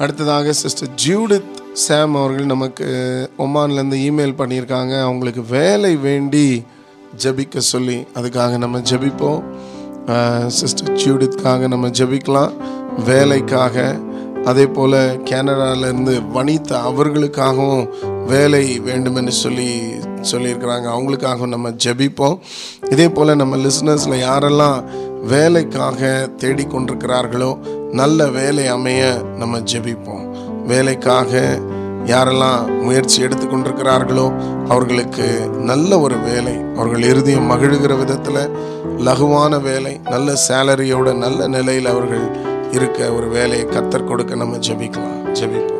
அடுத்ததாக sister Judith சாம் அவர்கள் நமக்கு ஒமான்லேருந்து இமெயில் பண்ணியிருக்காங்க அவங்களுக்கு வேலை வேண்டி ஜெபிக்க சொல்லி அதுக்காக நம்ம ஜெபிப்போம் சிஸ்டர் ஜூடித்காக நம்ம ஜெபிக்கலாம் வேலைக்காக அதே போல் கனடாலேருந்து வனிதா அவர்களுக்காகவும் வேலை வேண்டுமென்று சொல்லி சொல்லியிருக்கிறாங்க அவங்களுக்காகவும் நம்ம ஜெபிப்போம் இதே போல் நம்ம லிசனர்ஸில் யாரெல்லாம் வேலைக்காக தேடிக்கொண்டிருக்கிறார்களோ நல்ல வேலை அமைய நம்ம ஜெபிப்போம் வேலைக்காக யாரெல்லாம் முயற்சி எடுத்துக்கொண்டிருக்கிறார்களோ அவர்களுக்கு நல்ல ஒரு வேலை அவர்கள் இருதயம் மகிழுகிற விதத்தில் லகுவான வேலை நல்ல சேலரியோட நல்ல நிலையில் அவர்கள் இருக்க ஒரு வேலையை கத்தர் கொடுக்க நம்ம ஜெபிக்கலாம் ஜெபிப்போம்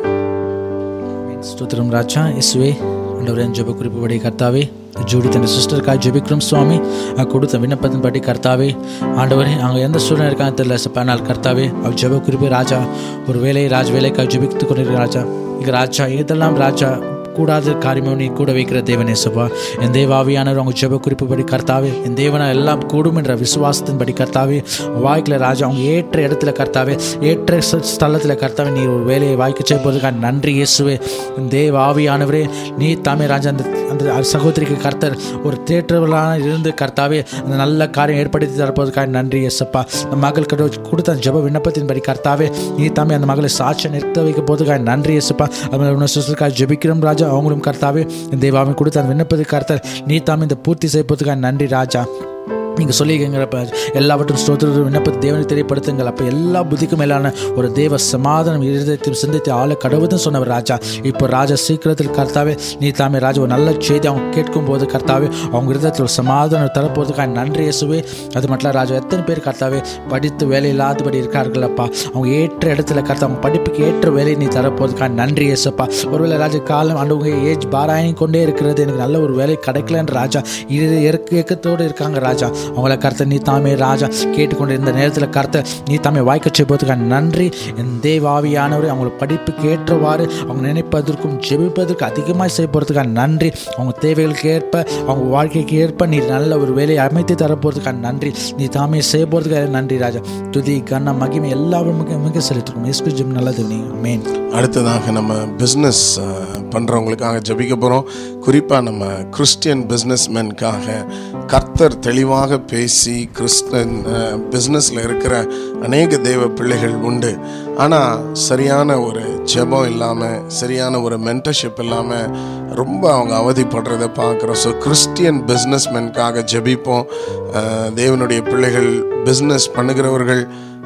ஸ்தோத்திரம் ராஜா இசுவே ஆண்டவரே ஜெப குறிப்புபடி கர்த்தாவே ஜோடி தன் சிஸ்டருக்காக ஜெபிக்கிறோம் சுவாமி அஹ் கொடுத்த விண்ணப்பத்தின் படி கர்த்தாவே ஆண்டவரே அவங்க எந்த சூழ்நிலை இருக்காங்க தெரியல சப்பானால் கர்த்தாவே அவர் ஜெப குறிப்பு ராஜா ஒரு வேலை ராஜ் வேலைக்காக ஜெபித்து கொண்டிருக்கிற ராஜா இங்க ராஜா இதெல்லாம் ராஜா கூடாத காரியமும் நீ கூட வைக்கிற தேவனே சபா என் தேவாவியானவர் அவங்க ஜெப குறிப்புபடி கர்த்தாவே என் தேவனை எல்லாம் கூடும் என்ற விசுவாசத்தின்படி கர்த்தாவே வாய்க்கில் ராஜா அவங்க ஏற்ற இடத்துல கர்த்தாவே ஏற்ற ஸ்த- ஸ்தலத்தில் கர்த்தாவே நீ ஒரு வேலையை வாய்க்க செய்வதற்காக நன்றி இயேசுவே என் தேவ ஆவியானவரே நீ தாமே ராஜா அந்த அந்த சகோதரிக்கு கர்த்தர் ஒரு தேற்றவர்களாக இருந்து கர்த்தாவே அந்த நல்ல காரியம் ஏற்படுத்தி தரப்போவதற்காக நன்றி எஸ்அப்பா அந்த மகள் கட கொடுத்த அந்த ஜெப விண்ணப்பத்தின்படி கர்த்தாவே நீ தாமே அந்த மகளை சாட்சியம் நிறுத்த வைக்க போவதற்காக நன்றி எஸ்அப்பா அது சிஸ்டருக்காக ஜெபிக்கிறோம் ராஜா அவங்களும் கர்த்தாவே இந்த தேவாவை கொடுத்த அந்த விண்ணப்பத்துக்கு கர்த்தர் நீ தாமே இந்த பூர்த்தி செய்யப்போவதற்காக நன்றி ராஜா நீங்கள் சொல்லிக்கிறப்ப எல்லாவற்றும் ஸ்தோத்திர விண்ணப்பத்தை தேவனை தெரியப்படுத்துங்கள் அப்போ எல்லா புத்திக்கும் மேலான ஒரு தேவ சமாதானம் இருதயத்தையும் சிந்தத்தை ஆள கடவுதும் சொன்னவர் ராஜா இப்போ ராஜா சீக்கிரத்தில் கர்த்தாவே நீ தாமே ராஜா ஒரு நல்ல செய்தி அவங்க கேட்கும் போது கர்த்தாவே அவங்க இருதயத்தில் ஒரு சமாதானம் தரப்போவதுக்காக நன்றி இயேசுவே அது மட்டும் இல்ல ராஜா எத்தனை பேர் கர்த்தாவே படித்து வேலை இல்லாதபடி இருக்கார்கள் அப்பா அவங்க ஏற்ற இடத்துல கர்த்தா அவங்க படிப்புக்கு ஏற்ற வேலையை நீ தரப்போவதுக்காக நன்றி இயேசுப்பா ஒருவேளை ராஜா காலம் அண்டவங்க ஏஜ் பாராயணி கொண்டே இருக்கிறது எனக்கு நல்ல ஒரு வேலை கிடைக்கலன்னு ராஜா இது இறக்க இயக்கத்தோடு இருக்காங்க ராஜா அவங்கள கர்த்தர் நீ தாமே ராஜா கேட்டுக்கொண்டு இருந்த நேரத்தில் கர்த்தர் நீ தாமே வாய்க்க செய்வதற்காக நன்றி என் தேவாவியானவர் அவங்கள படிப்புக்கு ஏற்றவாறு அவங்க நினைப்பதற்கும் ஜெபிப்பதற்கு அதிகமாக செய்யப்படுறதுக்காக நன்றி அவங்க தேவைகளுக்கு ஏற்ப அவங்க வாழ்க்கைக்கு ஏற்ப நீ நல்ல ஒரு வேலையை அமைத்து தரப்போறதுக்காக நன்றி நீ தாமே செய்ய போகிறதுக்காக நன்றி ராஜா துதி கண்ண மகிமை எல்லாரும் மிக மிக செலுத்திருக்கோம் எஸ்கு ஜிம் நல்லது நீ மேன் அடுத்ததாக நம்ம பிஸ்னஸ் பண்ணுறவங்களுக்காக ஜெபிக்க போகிறோம் குறிப்பாக நம்ம கிறிஸ்டியன் பிஸ்னஸ்மேனுக்காக கர்த்தர் தெளிவாக பேசி கிறிஸ்தன் பிஸ்னஸில் இருக்கிற அநேக தேவ பிள்ளைகள் உண்டு ஆனால் சரியான ஒரு ஜெபம் இல்லாமல் சரியான ஒரு மென்டர்ஷிப் இல்லாமல் ரொம்ப அவங்க அவதிப்படுறதை பார்க்குறோம் ஸோ கிறிஸ்டியன் பிஸ்னஸ்மேனுக்காக ஜெபிப்போம் அஹ், தேவனுடைய பிள்ளைகள் பிஸ்னஸ் பண்ணுகிறவர்கள்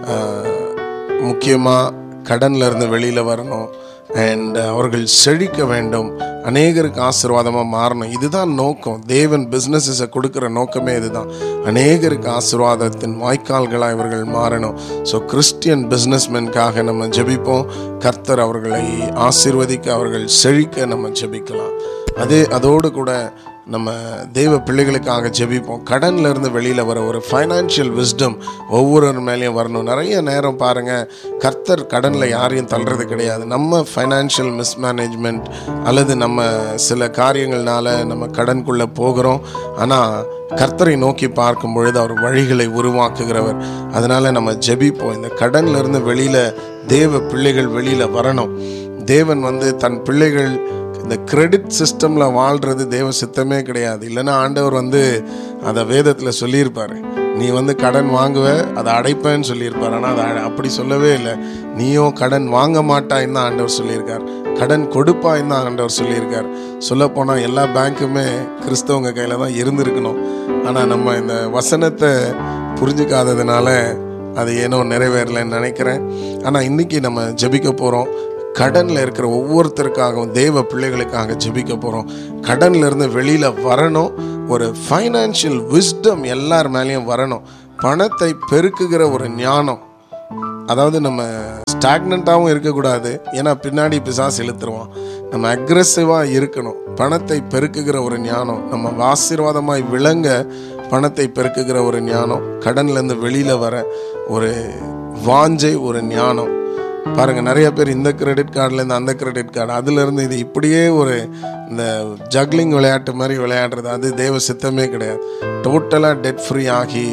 முக்கியமாக கடன்ல இருந்து வெளியில் வரணும் அண்ட் அவர்கள் செழிக்க வேண்டும் அநேகருக்கு ஆசீர்வாதமாக மாறணும் இதுதான் நோக்கம் தேவன் பிஸ்னஸஸை கொடுக்குற நோக்கமே இதுதான் அநேகருக்கு ஆசீர்வாதத்தின் வாய்க்கால்களாக இவர்கள் மாறணும் ஸோ கிறிஸ்டியன் பிஸ்னஸ்மென்காக நம்ம ஜெபிப்போம் கர்த்தர் அவர்களை ஆசீர்வதிக்க அவர்கள் செழிக்க நம்ம ஜெபிக்கலாம் அதே அதோடு கூட நம்ம தெய்வ பிள்ளைகளுக்காக ஜெபிப்போம் கடன்ல இருந்து வெளியில் வர ஒரு ஃபைனான்ஷியல் விஸ்டம் ஒவ்வொரு மேலேயும் வரணும் நிறைய நேரம் பாருங்கள் கர்த்தர் கடனில் யாரையும் தள்ளுறது கிடையாது நம்ம ஃபைனான்ஷியல் மிஸ்மேனேஜ்மெண்ட் அல்லது நம்ம சில காரியங்கள்னால நம்ம கடனுக்குள்ளே போகிறோம் ஆனால் கர்த்தரை நோக்கி பார்க்கும் பொழுது அவர் வழிகளை உருவாக்குகிறவர் அதனால நம்ம ஜெபிப்போம் இந்த கடன்ல இருந்து வெளியில் தேவ பிள்ளைகள் வெளியில் வரணும் தேவன் வந்து தன் பிள்ளைகள் இந்த கிரெடிட் சிஸ்டமில் வாழ்கிறது தேவ சித்தமே கிடையாது இல்லைன்னா ஆண்டவர் வந்து அதை வேதத்தில் சொல்லியிருப்பாரு நீ வந்து கடன் வாங்குவ அதை அடைப்பேன்னு சொல்லியிருப்பார் ஆனால் அதை அ- அப்படி சொல்லவே இல்லை நீயும் கடன் வாங்க மாட்டாயின்னு தான் ஆண்டவர் சொல்லியிருக்கார் கடன் கொடுப்பாயின்னு தான் ஆண்டவர் சொல்லியிருக்கார் சொல்லப்போனால் எல்லா பேங்க்குமே கிறிஸ்தவங்க கையில் தான் இருந்திருக்கணும் ஆனால் நம்ம இந்த வசனத்தை புரிஞ்சுக்காததுனால அது ஏனோ நிறைவேறலைன்னு நினைக்கிறேன் ஆனால் இன்னைக்கு நம்ம ஜெபிக்க போகிறோம் கடனில் இருக்கிற ஒவ்வொருத்தருக்காகவும் தேவ பிள்ளைகளுக்காக ஜெபிக்க போகிறோம் கடன்ல இருந்து வெளியில் வரணும் ஒரு ஃபைனான்ஷியல் விஸ்டம் எல்லார் மேலேயும் வரணும் பணத்தை பெருக்குகிற ஒரு ஞானம் அதாவது நம்ம ஸ்டாக்னண்ட்டாகவும் இருக்கக்கூடாது ஏன்னா பின்னாடி பிசாசு இழுத்துருவான் நம்ம அக்ரெசிவாக இருக்கணும் பணத்தை பெருக்குகிற ஒரு ஞானம் நம்ம ஆசீர்வாதமாய் விளங்க பணத்தை பெருக்குகிற ஒரு ஞானம் கடன்லேருந்து வெளியில் வர ஒரு வாஞ்சை ஒரு ஞானம் பாருங்க நிறைய பேர் இந்த கிரெடிட் கார்டுலேருந்து அந்த கிரெடிட் கார்டு அதுலேருந்து இது இப்படியே ஒரு இந்த ஜக்லிங் விளையாட்டு மாதிரி விளையாடுறது அது தேவ சித்தமே கிடையாது டோட்டலாக டெட் ஃப்ரீ ஆகி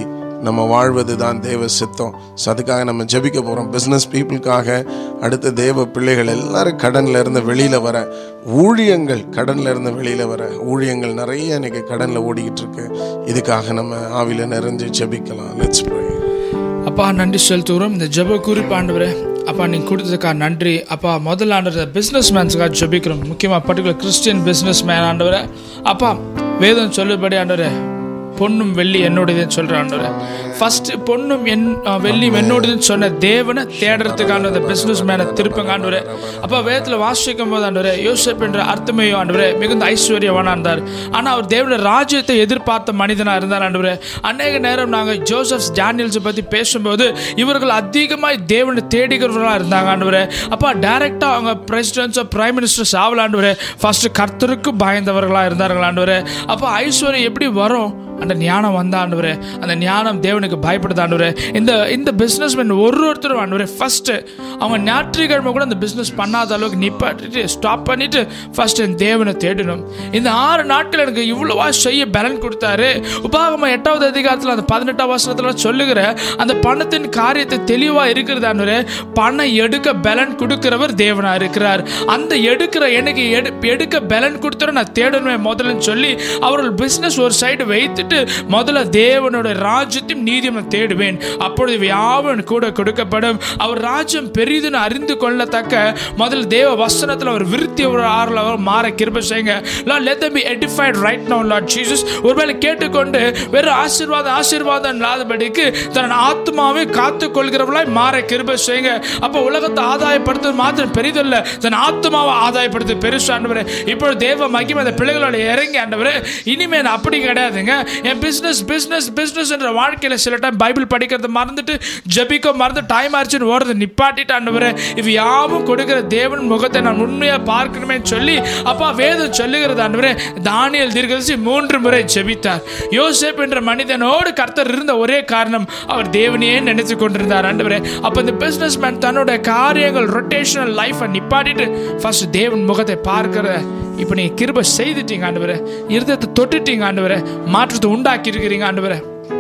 நம்ம வாழ்வது தான் தேவ சித்தம் ஸோ அதுக்காக நம்ம ஜெபிக்க போகிறோம் பிஸ்னஸ் பீப்புளுக்காக அடுத்த தேவ பிள்ளைகள் எல்லாரும் கடன்ல இருந்து வெளியில் வர ஊழியங்கள் கடன்ல இருந்து வெளியில் வர ஊழியங்கள் நிறைய இன்னைக்கு கடனில் ஓடிக்கிட்டு இருக்கு இதுக்காக நம்ம ஆவில நிறைஞ்சு ஜெபிக்கலாம் லெட்ஸ் ப்ரே அப்பா நன்றி செலுத்துகிறோம் இந்த ஜெப குறிப்பு ஆண்டவரே அப்பா நீங்கள் கொடுத்ததுக்காக நன்றி அப்பா முதல்ல ஆண்டவர் பிஸ்னஸ் மேன்ஸுக்காக ஜெபிக்கிறோம் முக்கியமாக பர்டிகுலர் கிறிஸ்டியன் பிஸ்னஸ் மேன் ஆண்டவரே அப்பா வேதம் சொல்லுபடி ஆண்டவரே பொன்னும் வெள்ளி என்னுடையதுன்னு சொல்கிற ஆண்டவரே ஃபஸ்ட்டு பொன்னும் என் அஹ், வெள்ளியும் என்னுடையதுன்னு சொன்ன தேவனை தேடுறதுக்கான அந்த பிஸ்னஸ் மேனை திருப்பங்க ஆண்டவரே அப்பா வேதத்தில் வாசிக்கும் போது ஆண்டவரே யோசப் என்ற அர்த்தமையோ ஆண்டவரே மிகுந்த ஐஸ்வர்யவானா இருந்தார் ஆனால் அவர் தேவனுடைய ராஜ்யத்தை எதிர்பார்த்த மனிதனாக இருந்தார் ஆண்டவரே அநேக நேரம் நாங்கள் ஜோசப்ஸ் டேனியல்ஸை பற்றி பேசும்போது இவர்கள் அதிகமாக தேவனை தேடுகிறவர்களாக இருந்தாங்க ஆண்டவரே அப்பா டைரெக்டாக அவங்க பிரசிடென்ட்ஸோ பிரைம் மினிஸ்டர்ஸ் ஆகல ஆண்டவரே ஃபஸ்ட்டு கர்த்தருக்கு பயந்தவர்களாக இருந்தார்கள் ஆண்டவரே அப்போ ஐஸ்வர்யம் எப்படி வரும் அந்த ஞானம் வந்த ஆண்டவரே அந்த ஞானம் தேவனுக்கு பயப்படுது ஆண்டவரே இந்த இந்த பிஸ்னஸ்மேன் ஒரு ஒருத்தரும் ஆண்டவரே ஃபஸ்ட்டு அவங்க ஞாயிற்றுக்கிழமை கூட அந்த பிஸ்னஸ் பண்ணாத அளவுக்கு நிப்பாட்டிட்டு ஸ்டாப் பண்ணிட்டு ஃபர்ஸ்ட் என் தேவனை தேடணும் இந்த ஆறு நாட்கள் எனக்கு இவ்வளவா செய்ய பலன் கொடுத்தாரு உபாகம எட்டாவது அதிகாரத்தில் அந்த பதினெட்டாம் வசனத்தில் சொல்லுகிற அந்த பணத்தின் காரியத்தை தெளிவாக இருக்கிறது ஆண்டவரே பணம் எடுக்க பலன் கொடுக்கிறவர் தேவனா இருக்கிறார் அந்த எடுக்கிற எனக்கு எடு எடுக்க பலன் கொடுத்துற நான் தேடணுமே முதல்லன்னு சொல்லி அவர்கள் பிஸ்னஸ் ஒரு சைடு வைத்துட்டு முதல்ல தேவனோட ராஜ்யத்தையும் நீதியும் நான் தேடுவேன் அப்பொழுது இவை யாவும் எனக்கு கூட கொடுக்கப்படும் அவர் ராஜ்யம் பெரிதுன்னு அறிந்து கொள்ளத்தக்க முதல்ல தேவ வசனத்தில் அவர் விருத்தி ஒரு ஆறுல அவர் மாற கிருப செய்யுங்க lord let them be edified right now lord Jesus ஒருவேளை கேட்டுக்கொண்டு வெறும் ஆசீர்வாதம் ஆசீர்வாதம் இல்லாதபடிக்கு தன் ஆத்மாவை காத்து கொள்கிறவர்களாய் மாற கிருப செய்யுங்க அப்போ உலகத்தை ஆதாயப்படுத்துறது மாத்திரம் பெரிதல்ல தன் ஆத்மாவை ஆதாயப்படுத்து பெருசு ஆண்டவரே இப்பொழுது தேவ மகிமை அந்த பிள்ளைகளோட இறங்கி ஆண்டவரே இனிமே நான் அப்படி கிடையாதுங்க என் பிஸ்னஸ் பிஸ்னஸ் பிஸ்னஸ் என்ற வாழ்க்கையில் சில டைம் பைபிள் படிக்கிறத மறந்துட்டு ஜபிக்க மறந்து டைம் ஆச்சுன்னு ஓடுறது நிப்பாட்டிட்டு ஆண்டவரே இது யாவும் கொடுக்கிற தேவன் முகத்தை நான் உண்மையாக பார்க்கணுமே சொல்லி அப்பா வேதம் சொல்லுகிறது ஆண்டவரே தானியல் தீர்க்கதரிசி மூன்று முறை ஜெபித்தார் யோசேப் என்ற மனிதனோடு கர்த்தர் இருந்த ஒரே காரணம் அவர் தேவனையே நினைத்து கொண்டிருந்தார் ஆண்டவரே அப்போ இந்த பிஸ்னஸ் மேன் தன்னோட காரியங்கள் ரொட்டேஷனல் லைஃப்பை நிப்பாட்டிட்டு ஃபர்ஸ்ட் தேவன் முகத்தை பார்க்கிற இப்போ நீங்கள் கிருப செய்துட்டீங்க ஆண்டவரே இருதயத்தை தொட்டுட்டீங்க ஆண்டவரே மாற்றத்தை உண்டாக்கி இருக்கிறீங்க ஆண்டவரே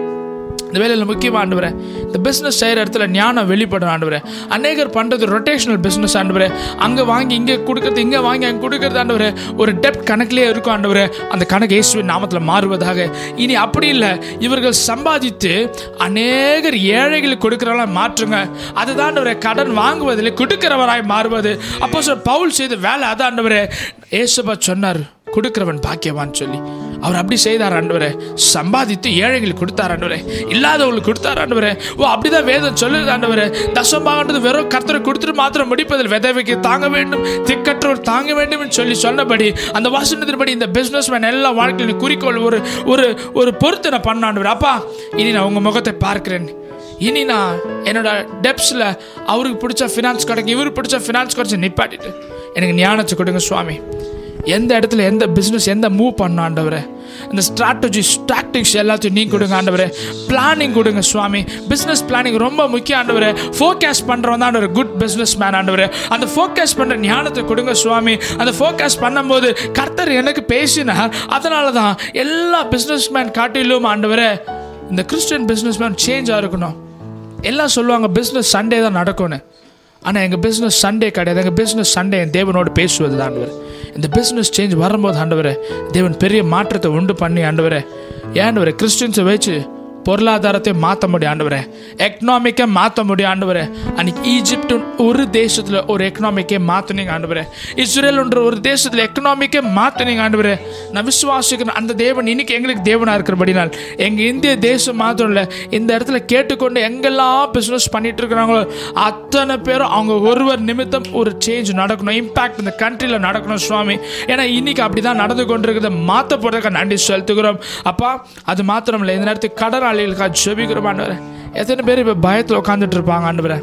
இந்த வேலையில் முக்கியமாக ஆண்டவரே இந்த பிஸ்னஸ் செய்கிற இடத்துல ஞானம் வெளிப்படும் ஆண்டவரே அநேகர் பண்ணுறது ரொட்டேஷனல் பிஸ்னஸ் ஆண்டவரே அங்கே வாங்கி இங்கே கொடுக்கறது இங்கே வாங்கி அங்கே கொடுக்கறது ஆண்டவரே ஒரு டெப்ட் கணக்கிலே இருக்கும் ஆண்டவரே அந்த கணக்கு இயேசுவின் நாமத்தில் மாறுவதாக இனி அப்படி இல்லை இவர்கள் சம்பாதித்து அநேகர் ஏழைகளுக்கு கொடுக்கிறவங்களா மாற்றுங்க அதுதான் ஆண்டவரே கடன் வாங்குவதில் கொடுக்கிறவராய் மாறுவது அப்போ சார் பவுல் செய்த வேலை அதான் ஆண்டவரே ஏசப்பா சொன்னார் கொடுக்கிறவன் பாக்கியவான் சொல்லி அவர் அப்படி செய்தார் ஆண்டவரே சம்பாதித்து ஏழைகளுக்கு கொடுத்தார் ஆண்டவரே இல்லாதவங்களுக்கு கொடுத்தார் ஆண்டவரே ஓ அப்படிதான் வேதம் சொல்லுது ஆண்டவரே தசம்பாகன்றது வெறும் கர்த்தரை கொடுத்துட்டு மாத்திரம் முடிப்பதில் விதவைக்கு தாங்க வேண்டும் திக்கற்றவர் தாங்க வேண்டும் என்று சொல்லி சொன்னபடி அந்த வாசனத்தின்படி இந்த பிஸ்னஸ் மேன் எல்லா வாழ்க்கையிலும் குறிக்கோள் ஒரு ஒரு ஒரு பொருத்தனை பண்ண ஆண்டவர் அப்பா இனி நான் உங்கள் முகத்தை பார்க்கிறேன் இனி நான் என்னோட டெப்ஸில் அவருக்கு பிடிச்ச ஃபினான்ஸ் கிடைக்கும் இவருக்கு பிடிச்ச ஃபினான்ஸ் கிடைச்சி நிப்பாட்டிட்டு எனக்கு ஞானத்தை கொடுங்க சுவாமி எந்த இடத்துல எந்த பிஸ்னஸ் எந்த மூவ் பண்ண ஆண்டவரே இந்த ஸ்ட்ராட்டஜி ஸ்டாக்டிக்ஸ் எல்லாத்தையும் நீ கொடுங்க ஆண்டவரே பிளானிங் கொடுங்க சுவாமி பிஸ்னஸ் பிளானிங் ரொம்ப முக்கியம் ஆண்டவரே ஃபோக்கஸ் பண்ணுறவன் தான் ஆண்டவர் குட் பிஸ்னஸ் மேன் ஆண்டவரே அந்த ஃபோக்கஸ் பண்ணுற ஞானத்தை கொடுங்க சுவாமி அந்த ஃபோக்கஸ் பண்ணும்போது கர்த்தர் எனக்கு பேசினார் அதனால தான் எல்லா பிஸ்னஸ் மேன் காட்டிலும் ஆண்டவரே இந்த கிறிஸ்டியன் பிஸ்னஸ் மேன் சேஞ்சாக இருக்கணும் எல்லாம் சொல்லுவாங்க பிஸ்னஸ் சண்டே தான் நடக்கும்னு ஆனால் எங்கள் பிஸ்னஸ் சண்டே கிடையாது எங்கள் பிஸ்னஸ் சண்டே என் தேவனோடு பேசுவது தான் ஆண்டவர் இந்த பிஸ்னஸ் சேஞ்ச் வரும்போது ஆண்டவரே தேவன் பெரிய மாற்றத்தை உண்டு பண்ணி ஆண்டவரே ஏன் ஆண்டவரே கிறிஸ்டின்ஸை வச்சு பொருளாதாரத்தை மாற்ற முடியும் ஆண்டவரே எக்கனாமிக்கை மாற்ற முடியும் ஆண்டவரே அன்னைக்கு ஈஜிப்ட் ஒரு தேசத்தில் ஒரு எக்கனாமிக்கே மாற்றினீங்க ஆண்டவரே இஸ்ரேல்ன்ற ஒரு தேசத்தில் எக்கனாமிக்கே மாற்றினீங்க ஆண்டவரே நான் விசுவாசிக்கிறேன் அந்த தேவன் இன்னைக்கு எங்களுக்கு தேவனாக இருக்கிறபடினால் எங்கள் இந்திய தேசம் மாத்திரம் இல்லை இந்த இடத்துல கேட்டுக்கொண்டு எங்கெல்லாம் பிஸ்னஸ் பண்ணிட்டு இருக்கிறாங்களோ அத்தனை பேரும் அவங்க ஒருவர் நிமித்தம் ஒரு சேஞ்ச் நடக்கணும் இம்பாக்ட் இந்த கண்ட்ரியில் நடக்கணும் சுவாமி ஏன்னா இன்னைக்கு அப்படி தான் நடந்து கொண்டிருக்கிறத மாற்ற போகிறதுக்கு நன்றி செலுத்துகிறோம் அப்பா அது மாத்திரம் இல்லை இந்த நேரத்துக்கு கடனாளிகளுக்காக ஜெபிக்கிறோம் ஆண்டவரே எத்தனை பேர் இப்போ பயத்தில் உட்காந்துட்டு இருப்பாங்க ஆண்டவரே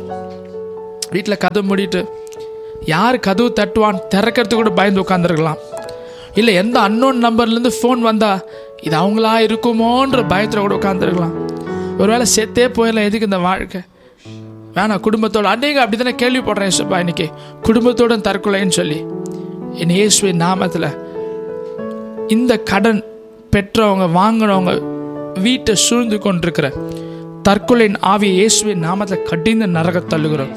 வீட்டில் கதவு மூடிட்டு யார் கதவு தட்டுவான் திறக்கிறதுக்கு கூட பயந்து உட்காந்துருக்கலாம் இல்லை எந்த அன்னோன் நம்பர்லேருந்து ஃபோன் வந்தால் இது அவங்களா இருக்குமோன்ற பயத்தில் கூட உட்காந்துருக்கலாம் ஒருவேளை செத்தே போயிடலாம் எதுக்கு இந்த வாழ்க்கை வேணாம் குடும்பத்தோட அநேக அப்படி தானே கேள்விப்படுறேன் ஏசப்பா இன்னைக்கு குடும்பத்தோட தற்கொலைன்னு சொல்லி என் இயேசுவின் நாமத்தில் இந்த கடன் பெற்றவங்க வாங்கினவங்க வீட்டை சூழ்ந்து கொண்டிருக்கிற தற்கொலையின் ஆவியை இயேசுவின் நாமத்தில் கடிந்து நரக தள்ளுகிறோம்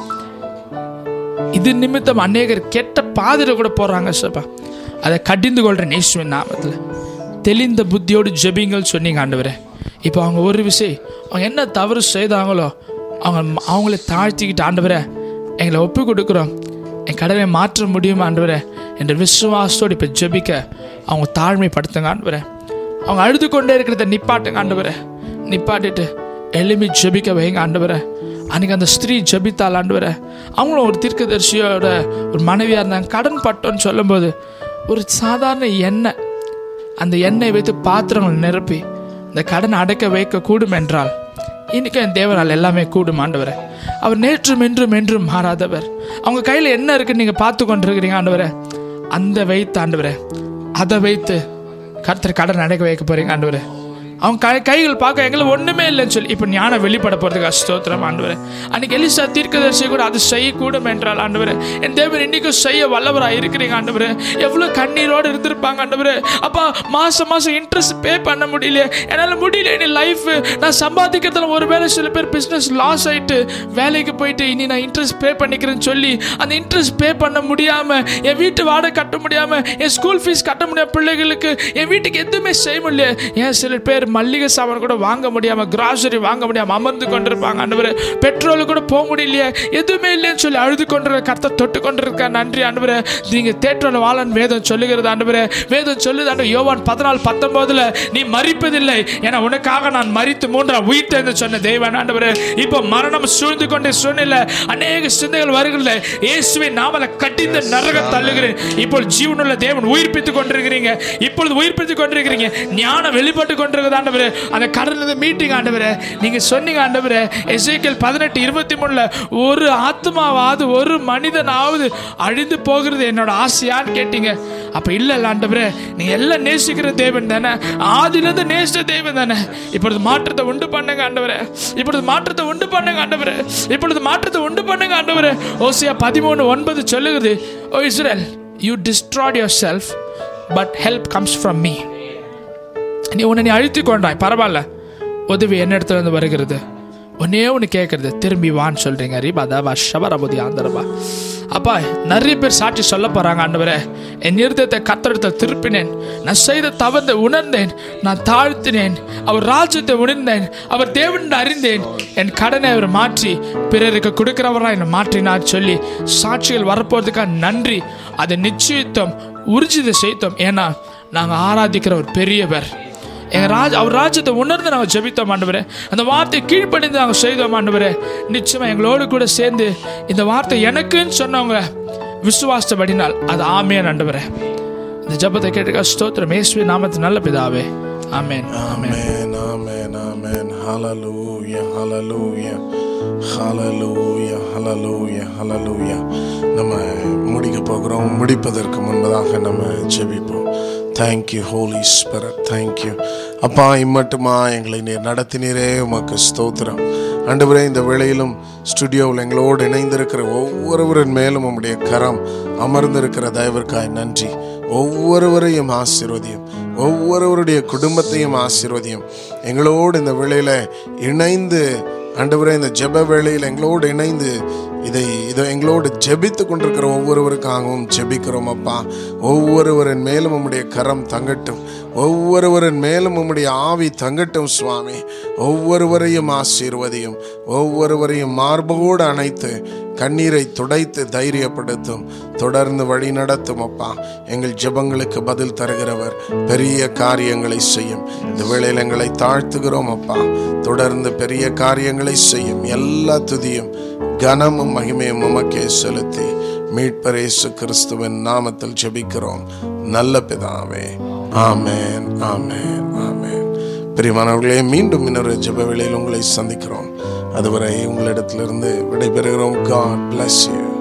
இது நிமித்தம் அநேகர் கெட்ட பாதையில் கூட போகிறாங்க சப்பா அதை கடிந்து கொள்கிறேன் இயேசுவின் நாமத்தில் தெளிந்த புத்தியோடு ஜெபிங்கள் சொன்னீங்க ஆண்டவரே இப்போ அவங்க ஒரு விஷயம் அவங்க என்ன தவறு செய்தாங்களோ அவங்க அவங்கள தாழ்த்திக்கிட்டு ஆண்டவரே எங்களை ஒப்பு கொடுக்குறோம் என் கடனை மாற்ற முடியுமா ஆண்டவரே என்ற விசுவாசத்தோடு இப்போ ஜெபிக்க அவங்க தாழ்மைப்படுத்துங்க ஆண்டவரே அவங்க அழுது கொண்டே இருக்கிறத நிப்பாட்டுங்க ஆண்டவரே நிப்பாட்டிட்டு எளிமை ஜெபிக்க வைங்க ஆண்டவரே அன்றைக்கி அந்த ஸ்திரீ ஜெபித்தாள் ஆண்டவரே அவங்களும் ஒரு தீர்க்கதரிசியோட ஒரு மனைவியாக இருந்தாங்க கடன் பட்டோன்னு சொல்லும்போது ஒரு சாதாரண எண்ணெய் அந்த எண்ணெய் வைத்து பாத்திரங்கள் நிரப்பி இந்த கடனை அடைக்க வைக்க கூடும் என்றால் இன்னைக்கு என் தேவனால் எல்லாமே கூடும் ஆண்டவரே அவர் நேற்றும் இன்றும் என்றும் மாறாதவர் அவங்க கையில் என்ன இருக்குன்னு நீங்கள் பார்த்து கொண்டிருக்கிறீங்க ஆண்டவரே அந்த வைத்து ஆண்டவரே அதை வைத்து கர்த்தர் கடன் அடைக்க வைக்க போறீங்க ஆண்டவரே அவங்க கை கைகள் பார்க்க எங்களை ஒன்றுமே இல்லைன்னு சொல்லி இப்போ ஞானம் வெளிப்பட போகிறதுக்கு அஸ்தோத்திரம் ஆண்டவரே அன்னைக்கு எலிசா தீர்க்கதரிசி கூட அது செய்யக்கூடும் என்றால் ஆண்டவரே என் தேவன் இன்னைக்கும் செய்ய வல்லவராக இருக்கிறீங்க ஆண்டவரே எவ்வளோ கண்ணீரோடு இருந்திருப்பாங்க ஆண்டவரே அப்பா மாதம் மாதம் இன்ட்ரெஸ்ட் பே பண்ண முடியல என்னால் முடியல இனி லைஃப் நான் சம்பாதிக்கிறதுல ஒருவேளை சில பேர் பிஸ்னஸ் லாஸ் ஆயிட்டு வேலைக்கு போயிட்டு இனி நான் இன்ட்ரெஸ்ட் பே பண்ணிக்கிறேன்னு சொல்லி அந்த இன்ட்ரெஸ்ட் பே பண்ண முடியாமல் என் வீட்டு வாடகை கட்ட முடியாமல் என் ஸ்கூல் ஃபீஸ் கட்ட முடியாம பிள்ளைகளுக்கு என் வீட்டுக்கு எதுவுமே செய்ய முடியல ஏன் சில பேர் மல்லிகை சாமான் கூட வாங்க முடியாமல் கிராசரி வாங்க முடியாமல் அமர்ந்து கொண்டிருப்பாங்க ஆண்டவரே பெட்ரோல் கூட போக முடியலையே எதுவுமே இல்லைன்னு சொல்லி அழுது கொண்டிருக்க கர்த்த தொட்டு கொண்டிருக்க நன்றி ஆண்டவரே நீங்கள் தேற்றோட வாழன் வேதம் சொல்லுகிறது ஆண்டவரே வேதம் சொல்லுது ஆண்டு யோவான் பதினாலு பத்தொன்பதுல நீ மறிப்பதில்லை என உனக்காக நான் மறித்து மூன்றாம் உயிர்த்தென்று சொன்ன தெய்வன் ஆண்டவரே இப்போ மரணம் சூழ்ந்து கொண்டே சூழ்நிலை அநேக சிந்தைகள் வருகிறல இயேசுவின் நாமல கட்டிந்த நரக தள்ளுகிறேன் இப்போ ஜீவனுள்ள தேவன் உயிர்ப்பித்துக் கொண்டிருக்கிறீங்க இப்பொழுது உயிர்ப்பித்துக் கொண்டிருக்கிறீங்க ஞானம் வெளிப்பட்டு கொண்டிருக்கிறது ஆண்டவரே அந்த கடலில் மீட்டிங் ஆண்டவரே நீங்க சொன்னீங்க ஆண்டவரே எசேக்கியல் பதினெட்டு இருபத்தி மூணுல ஒரு ஆத்மாவாவது ஒரு மனிதனாவது அழிந்து போகிறது என்னோட ஆசையான்னு கேட்டீங்க அப்ப இல்ல இல்ல ஆண்டவரே நீங்க எல்லாம் நேசிக்கிற தேவன் தானே ஆதிலிருந்து நேசித்த தேவன் தானே இப்பொழுது மாற்றத்தை உண்டு பண்ணுங்க ஆண்டவரே இப்பொழுது மாற்றத்தை உண்டு பண்ணுங்க ஆண்டவரே இப்பொழுது மாற்றத்தை உண்டு பண்ணுங்க ஆண்டவரே ஓசியா பதிமூணு ஒன்பது சொல்லுகிறது O Israel you destroyed yourself but help comes from me நீ உன்னை நீ அழுத்தி கொண்டாய் பரவாயில்ல உதவி என்ன இடத்துல இருந்து வருகிறது ஒன்னே ஒன்று கேட்கறது திரும்பி வான்னு சொல்றீங்க ரீபாதாபா ஷபரபதி ஆந்தரபா அப்பா நிறைய பேர் சாட்சி சொல்ல போறாங்க ஆண்டவரே என் இருதயத்தை கத்தெடுத்த திருப்பினேன் நான் செய்த தவறு உணர்ந்தேன் நான் தாழ்த்தினேன் அவர் ராஜ்யத்தை உணர்ந்தேன் அவர் தேவன் அறிந்தேன் என் கடனை அவர் மாற்றி பிறருக்கு கொடுக்கிறவரா என்னை மாற்றினார் சொல்லி சாட்சிகள் வரப்போறதுக்காக நன்றி அதை நிச்சயித்தோம் உறுதிதை செய்தோம் ஏன்னா நாங்கள் ஆராதிக்கிற ஒரு பெரியவர் எங்கள் ராஜ் அவர் ராஜ்யத்தை உணர்ந்து நாங்கள் ஜெபித்தோம் ஆண்டவரே அந்த வார்த்தையை கீழ்ப்படிந்து நாங்கள் செய்தோம் ஆண்டவரே நிச்சயமாக எங்களோடு கூட சேர்ந்து இந்த வார்த்தை எனக்குன்னு சொன்னவங்க விசுவாசப்படினால் அது ஆமேன் ஆண்டவரே இந்த ஜெபத்தை கேட்டுக்க ஸ்தோத்திரம் இயேசுவின் நாமத்து நல்ல பிதாவே ஆமேன் Amen, amen, amen. Hallelujah, hallelujah, hallelujah, hallelujah, hallelujah. நம்ம முடிக்க போகிறோம் முடிப்பதற்கு முன்பதாக நம்ம ஜெபிப்போம் தேங்க்யூ ஹோலி ஸ்பிரிட் தேங்க்யூ அப்பா இம்மட்டுமா எங்களை நீர் நடத்தினீரே உமக்கு ஸ்தோத்திரம் ஆண்டவரே இந்த வேளையிலும் ஸ்டுடியோவில் எங்களோடு இணைந்திருக்கிற ஒவ்வொருவரின் மேலும் உம்முடைய கரம் அமர்ந்திருக்கிற தயவிற்காய் நன்றி ஒவ்வொருவரையும் ஆசீர்வதியும் ஒவ்வொருவருடைய குடும்பத்தையும் ஆசீர்வதியும் எங்களோடு இந்த வேளையில் இணைந்து ஆண்டவரே இந்த ஜெப வேளையில் எங்களோடு இணைந்து இதை இதை எங்களோடு ஜெபித்து கொண்டிருக்கிற ஒவ்வொருவருக்காகவும் ஜெபிக்கிறோம் அப்பா ஒவ்வொருவரின் மேலும் உம்முடைய கரம் தங்கட்டும் ஒவ்வொருவரின் மேலும் உம்முடைய ஆவி தங்கட்டும் சுவாமி ஒவ்வொருவரையும் ஆசீர்வதியும் ஒவ்வொருவரையும் மார்போடு அணைத்து கண்ணீரை துடைத்து தைரியப்படுத்தும் தொடர்ந்து வழி நடத்தும் அப்பா எங்கள் ஜெபங்களுக்கு பதில் தருகிறவர் பெரிய காரியங்களை செய்யும் இந்த வேளையில் எங்களை தாழ்த்துகிறோம் அப்பா தொடர்ந்து பெரிய காரியங்களை செய்யும் எல்லா துதியும் கனமும் மகிமையும் உமக்கே செலுத்தி மீட்பரேசு கிறிஸ்துவின் நாமத்தில் ஜெபிக்கிறோம் நல்ல பிதாவே ஆமேன் ஆமேன் ஆமேன் பிரியமானவர்களே மீண்டும் இன்னொரு ஜெப வேளையில் உங்களை சந்திக்கிறோம் அதுவரை உங்களிடத்திலிருந்து விடைபெறுகிறோம் காட் bless you